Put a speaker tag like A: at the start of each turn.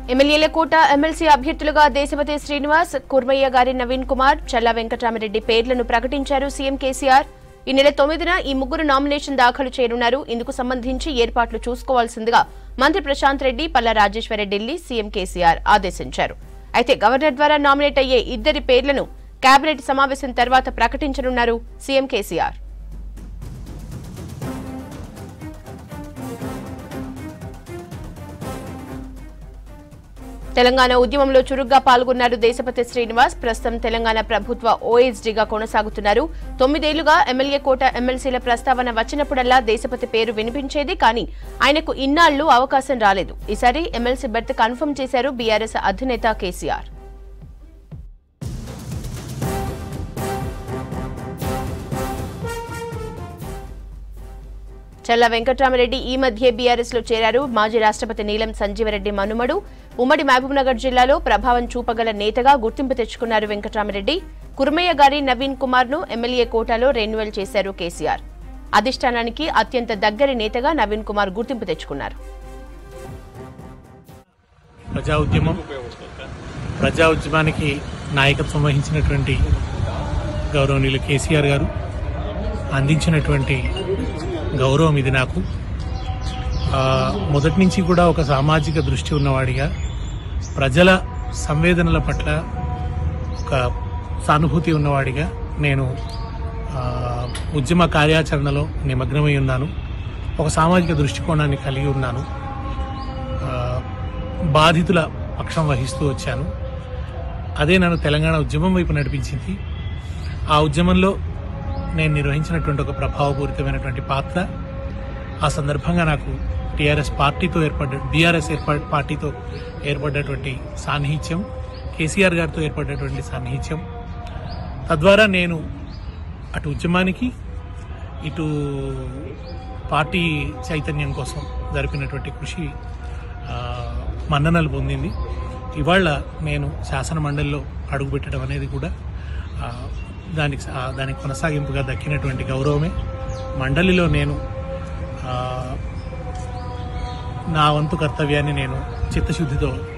A: ఎమ్మెల్యేల కోట ఎమ్మెల్సీ అభ్యర్థులుగా దేశపతి శ్రీనివాస్ కుర్మయ్య గారి నవీన్ కుమార్ చల్లా వెంకటరామరెడ్డి పేర్లను ప్రకటించారు సీఎం కేసీఆర్ ఈ నెల తొమ్మిదిన ఈ ముగ్గురు నామినేషన్ దాఖలు చేయనున్నారు ఇందుకు సంబంధించి ఏర్పాట్లు చూసుకోవాల్సిందిగా మంత్రి ప్రశాంత్ రెడ్డి పల్లా రాజేశ్వరరెడ్డిల్లి సీఎం కేసీఆర్ ఆదేశించారు అయితే గవర్నర్ ద్వారా నామినేట్ అయ్యే ఇద్దరి పేర్లను కేబినెట్ సమావేశం తర్వాత ప్రకటించనున్నారు సీఎం కేసీఆర్ తెలంగాణ ఉద్యమంలో చురుగ్గా పాల్గొన్నారు దేశపతి శ్రీనివాస్ ప్రస్తుతం తెలంగాణ ప్రభుత్వ ఓఎస్డీగా కొనసాగుతున్నారు తొమ్మిదేళ్లుగా ఎమ్మెల్యే కోట ఎమ్మెల్సీల ప్రస్తావన వచ్చినప్పుడల్లా దేశపతి పేరు వినిపించేది కానీ ఆయనకు ఇన్నాళ్లు అవకాశం రాలేదు ఈసారి ఎమ్మెల్సీ బెర్త్ కన్ఫర్మ్ చేశారు బీఆర్ఎస్ అధినేత కేసీఆర్ చల్ల వెంకట్రామరెడ్డి ఈ మధ్య బీఆర్ఎస్ లో చేరారు మాజీ రాష్ట్రపతి నీలం సంజీవరెడ్డి మనుమడు ఉమ్మడి మహబూబ్నగర్ జిల్లాలో ప్రభావం చూపగల నేతగా గుర్తింపు తెచ్చుకున్నారు వెంకట్రామరెడ్డి కుర్మయ్య గారి నవీన్ కుమార్ ను ఎమ్మెల్యే కోటాలో రెన్యువల్ చేశారు కేసీఆర్ అధిష్టానానికి అత్యంత దగ్గరి నేతగా నవీన్ కుమార్ గుర్తింపు తెచ్చుకున్నారు
B: ప్రజా ఉద్యమం ప్రజా ఉద్యమానికి నాయకత్వం వహించినటువంటి గౌరవనీయులు కేసీఆర్ గారు అందించినటువంటి గౌరవం ఇది నాకు ఆ, మొదటి నుంచి కూడా ఒక సామాజిక దృష్టి ఉన్నవాడిగా ప్రజల సంవేదనల పట్ల ఒక సానుభూతి ఉన్నవాడిగా నేను ఆ, ఉద్యమ కార్యాచరణలో నిమగ్నమై ఉన్నాను ఒక సామాజిక దృష్టికోణాన్ని కలిగి ఉన్నాను ఆ, బాధితుల పక్షం వహిస్తూ వచ్చాను అదే నన్ను తెలంగాణ ఉద్యమం వైపు నడిపించింది ఆ ఉద్యమంలో నేను నిర్వహించినటువంటి ఒక ప్రభావపూరితమైనటువంటి పాత్ర ఆ సందర్భంగా నాకు టీఆర్ఎస్ పార్టీతో ఏర్పడ్డ బీఆర్ఎస్ ఏర్పడ పార్టీతో ఏర్పడ్డటువంటి సాన్నిహిత్యం కేసీఆర్ గారితో ఏర్పడ్డటువంటి సాన్నిహిత్యం తద్వారా నేను అటు ఉద్యమానికి ఇటు పార్టీ చైతన్యం కోసం జరిపినటువంటి కృషి ఆ, మన్ననలు పొందింది ఇవాళ నేను శాసన మండలిలో అడుగుపెట్టడం అనేది కూడా ఆ, దానికి స- ఆ, దానికి కొనసాగింపుగా దక్కినటువంటి గౌరవమే మండలిలో నేను ఆ, నా వంతు కర్తవ్యాన్ని నేను చిత్తశుద్ధితో